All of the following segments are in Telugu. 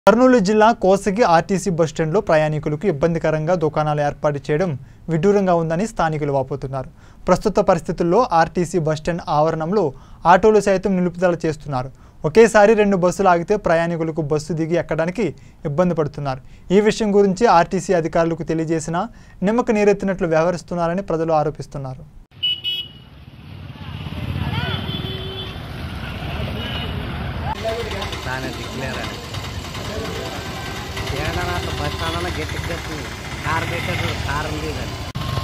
కర్నూలు జిల్లా కోసగి ఆర్టీసీ బస్టాండ్లో ప్రయాణికులకు ఇబ్బందికరంగా దుకాణాలు ఏర్పాటు చేయడం విడ్డూరంగా ఉందని స్థానికులు వాపోతున్నారు ప్రస్తుత పరిస్థితుల్లో ఆర్టీసీ బస్టాండ్ ఆవరణంలో ఆటోలు సైతం నిలుపుదల చేస్తున్నారు ఒకేసారి రెండు బస్సులు ఆగితే ప్రయాణికులకు బస్సు దిగి ఎక్కడానికి ఇబ్బంది పడుతున్నారు ఈ విషయం గురించి ఆర్టీసీ అధికారులకు తెలియజేసినా నిమ్మక నీరెత్తినట్లు వ్యవహరిస్తున్నారని ప్రజలు ఆరోపిస్తున్నారు చాలా దిక్కులేరని ఏడన్నా అట్లా బస్ స్టాండ్ గట్టి గట్టి కారు పెట్టారు కారు ఉంది కానీ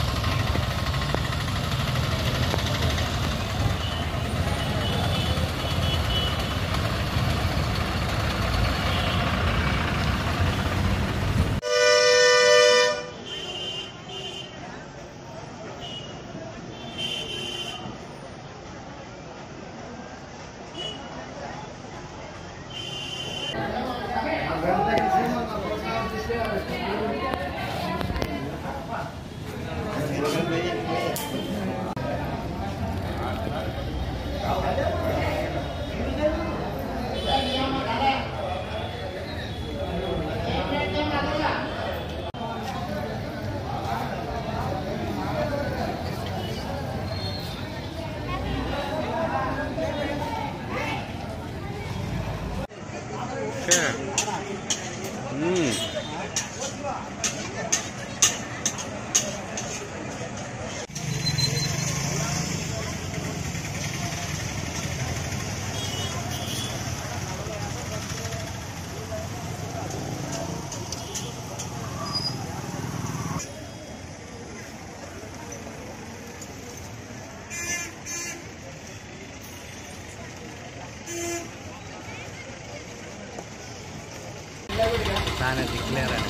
చాలా దిక్కులేరని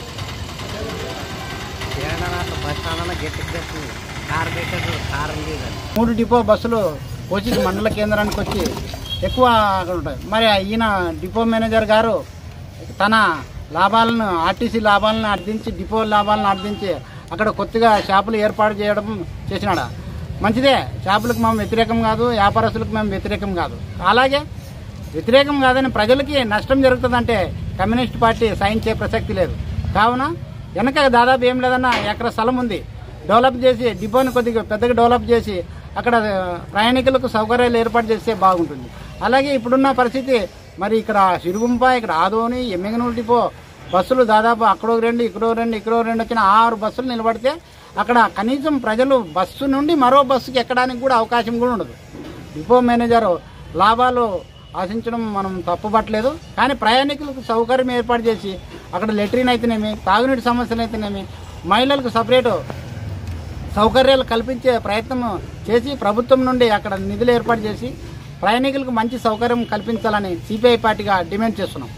ఏడన్నా అట్లా బస్ స్టాండ్ గట్టి గట్టి కారు పెట్టారు కారు ఉంది కానీ మూడు డిపో బస్సులు కోచికి మండల కేంద్రానికి వచ్చి ఎక్కువ అక్కడ ఉంటాయి మరి ఈయన డిపో మేనేజర్ గారు తన లాభాలను ఆర్టీసీ లాభాలను అర్థించి డిపో లాభాలను అర్థించి అక్కడ కొత్తగా షాపులు ఏర్పాటు చేయడం చేసినాడా మంచిదే షాపులకు మేము వ్యతిరేకం కాదు వ్యాపారస్తులకు మేము వ్యతిరేకం కాదు అలాగే వ్యతిరేకం కాదని ప్రజలకి నష్టం జరుగుతుందంటే కమ్యూనిస్ట్ పార్టీ సహించే ప్రసక్తి లేదు కావున వెనక దాదాపు ఏం లేదన్నా ఎకర స్థలం ఉంది డెవలప్ చేసి డిపోని కొద్దిగా పెద్దగా డెవలప్ చేసి అక్కడ ప్రయాణికులకు సౌకర్యాలు ఏర్పాటు చేస్తే బాగుంటుంది అలాగే ఇప్పుడున్న పరిస్థితి మరి ఇక్కడ సిరుగుంప ఇక్కడ ఆదోని ఎమ్మిగనూరు డిపో బస్సులు దాదాపు అక్కడో రెండు ఇక్కడో రెండు ఇక్కడో రెండు వచ్చిన ఆరు బస్సులు నిలబడితే అక్కడ కనీసం ప్రజలు బస్సు నుండి మరో బస్సుకి ఎక్కడానికి కూడా అవకాశం కూడా ఉండదు డిపో మేనేజర్ లాభాలు ఆశించడం మనం తప్పుపట్టలేదు కానీ ప్రయాణికులకు సౌకర్యం ఏర్పాటు చేసి అక్కడ లెట్రిన్ అయితేనేమి తాగునీటి సమస్యలు అయితేనేమి మహిళలకు సపరేటు సౌకర్యాలు కల్పించే ప్రయత్నం చేసి ప్రభుత్వం నుండి అక్కడ నిధులు ఏర్పాటు చేసి ప్రయాణికులకు మంచి సౌకర్యం కల్పించాలని సిపిఐ పార్టీగా డిమాండ్ చేస్తున్నాం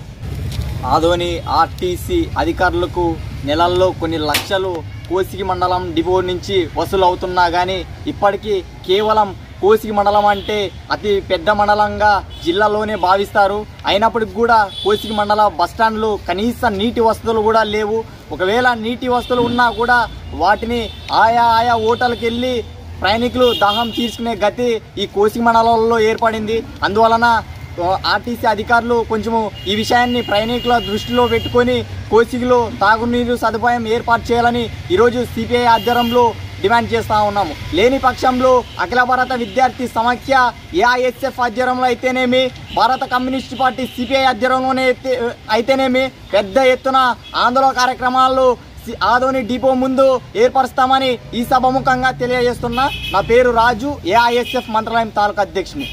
ఆదోని ఆర్టీసీ అధికారులకు నెలల్లో కొన్ని లక్షలు కోసిగి మండలం డిపో నుంచి వసూలు అవుతున్నా కానీ ఇప్పటికీ కేవలం కోసిగి మండలం అంటే అతి పెద్ద మండలంగా జిల్లాలోనే భావిస్తారు అయినప్పటికి కూడా కోసిగి మండల బస్టాండ్లు కనీస నీటి వసతులు కూడా లేవు ఒకవేళ నీటి వసతులు ఉన్నా కూడా వాటిని ఆయా ఆయా ఓటర్లకు వెళ్ళి ప్రయాణికులు దాహం తీర్చుకునే గతి ఈ కోసిగి మండలంలో ఏర్పడింది అందువలన ఆర్టీసీ అధికారులు కొంచెము ఈ విషయాన్ని ప్రయాణికుల దృష్టిలో పెట్టుకొని కోసిగిలో తాగునీరు సదుపాయం ఏర్పాటు చేయాలని ఈరోజు సిపిఐ ఆధ్వర్యంలో డిమాండ్ చేస్తా ఉన్నాము లేని పక్షంలో అఖిల భారత విద్యార్థి సమాఖ్య ఏఐఎస్ఎఫ్ ఆధ్వర్యంలో అయితేనేమి భారత కమ్యూనిస్ట్ పార్టీ సిపిఐ ఆధ్వర్యంలోనే అయితే అయితేనేమి పెద్ద ఎత్తున ఆందోళన కార్యక్రమాలు సి- ఆదోని డిపో ముందు ఏర్పరుస్తామని ఈ సభముఖంగా తెలియజేస్తున్నా నా పేరు రాజు ఏఐఎస్ఎఫ్ మంత్రాలయం తాలూకా అధ్యక్షుని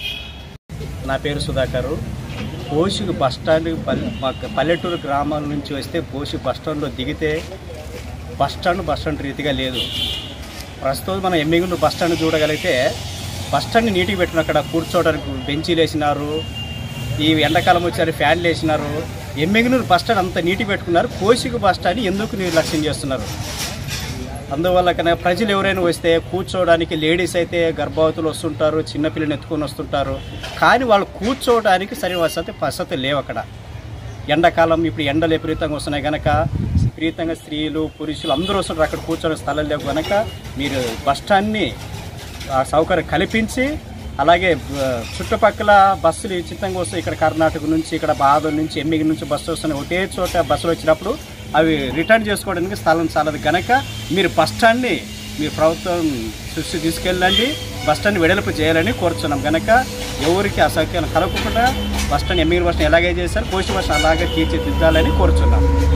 నా పేరు సుధాకరు పోషికు బస్ స్టాండ్ పల్లె మాకు పల్లెటూరు గ్రామాల నుంచి వస్తే పోషి బస్ స్టాండ్లో దిగితే బస్ స్టాండ్ బస్ స్టాండ్ రీతిగా లేదు ప్రస్తుతం మనం ఎమ్మిగుండు బస్ స్టాండ్ చూడగలిగితే బస్ స్టాండ్ నీటికి పెట్టిన అక్కడ కూర్చోవడానికి బెంచీలు వేసినారు ఈ ఎండాకాలం వచ్చారు ఫ్యాన్లు వేసినారు ఎమ్మిగునూరు బస్ స్టాండ్ అంత నీటి పెట్టుకున్నారు కోసిక బస్ స్టాండ్ ఎందుకు నిర్లక్ష్యం చేస్తున్నారు అందువల్ల కనుక ప్రజలు ఎవరైనా వస్తే కూర్చోవడానికి లేడీస్ అయితే గర్భవతులు వస్తుంటారు చిన్నపిల్లని ఎత్తుకొని వస్తుంటారు కానీ వాళ్ళు కూర్చోవడానికి సరి వసతి వసతి లేవు అక్కడ ఎండాకాలం ఇప్పుడు ఎండలు విపరీతంగా వస్తున్నాయి కనుక విపరీతంగా స్త్రీలు పురుషులు అందరూ వస్తుంటారు అక్కడ కూర్చోవడానికి స్థలం లేవు కనుక మీరు బస్ స్టాండ్ని ఆ సౌకర్యం కల్పించి అలాగే ఆ, చుట్టుపక్కల బస్సులు ఉచితంగా వస్తాయి ఇక్కడ కర్ణాటక నుంచి ఇక్కడ బాదం నుంచి ఎమ్మిగి నుంచి బస్సు వస్తున్నాయి ఒకటే చోట బస్సులు వచ్చినప్పుడు అవి రిటర్న్ చేసుకోవడానికి స్థలం చాలదు కనుక మీరు బస్ స్టాండ్ని మీరు ప్రభుత్వం దృష్టి తీసుకెళ్ళండి బస్ స్టాండ్ వెడల్పు చేయాలని కోరుతున్నాం కనుక ఎవరికి అసౌక్యం కలగకుండా బస్ స్టాండ్ ఎమ్మిగి బస్ స్టాండ్ ఎలాగే చేశారు పోస్ట్ బస్ స్టాండ్ అలాగే తీర్చిదిద్దాలని కోరుతున్నాం